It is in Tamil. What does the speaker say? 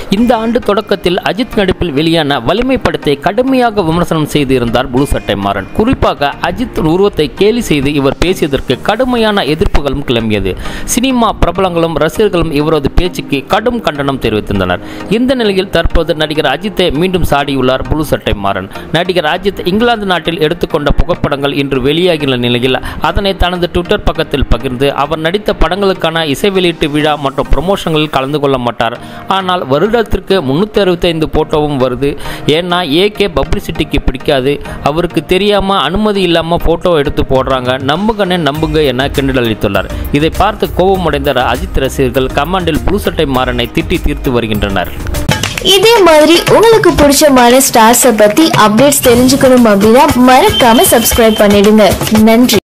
இந்த ஆண்டு தொடக்கத்தில் அஜித் நடிப்பில் வெளியான வலிமை படத்தை கடுமையாக விமர்சனம் செய்து இருந்தார் புளு சட்டை மாறன் குறிப்பாக அஜித் உருவத்தை கேலி செய்து இவர் பேசியதற்கு கடுமையான எதிர்ப்புகளும் கிளம்பியது சினிமா பிரபலங்களும் ரசிகர்களும் இவரது பேச்சுக்கு கடும் கண்டனம் தெரிவித்திருந்தனர் இந்த நிலையில் தற்போது நடிகர் அஜித்தை மீண்டும் சாடியுள்ளார் புளு சட்டை மாறன் நடிகர் அஜித் இங்கிலாந்து நாட்டில் எடுத்துக்கொண்ட புகைப்படங்கள் இன்று வெளியாகியுள்ள நிலையில் அதனை தனது ட்விட்டர் பக்கத்தில் பகிர்ந்து அவர் நடித்த படங்களுக்கான இசை வெளியீட்டு விழா மற்றும் ப்ரொமோஷன்களில் கலந்து கொள்ள மாட்டார் ஆனால் வருடத்திற்கு முன்னூற்றி அறுபத்தைந்து போட்டோவும் வருது ஏன்னா ஏகே பப்ளிசிட்டிக்கு பிடிக்காது அவருக்கு தெரியாமல் அனுமதி இல்லாமல் ஃபோட்டோ எடுத்து போடுறாங்க நம்புங்கன்னு நம்புங்க என கிண்டல் அளித்துள்ளார் இதை பார்த்து கோபமடைந்த அஜித் ரசிகர்கள் கமாண்டில் புளு சட்டை மாறனை திட்டி தீர்த்து வருகின்றனர் இதே மாதிரி உங்களுக்கு பிடிச்சமான ஸ்டார்ஸை பத்தி அப்டேட்ஸ் தெரிஞ்சுக்கணும் அப்படின்னா மறக்காம சப்ஸ்கிரைப் பண்ணிடுங்க நன்றி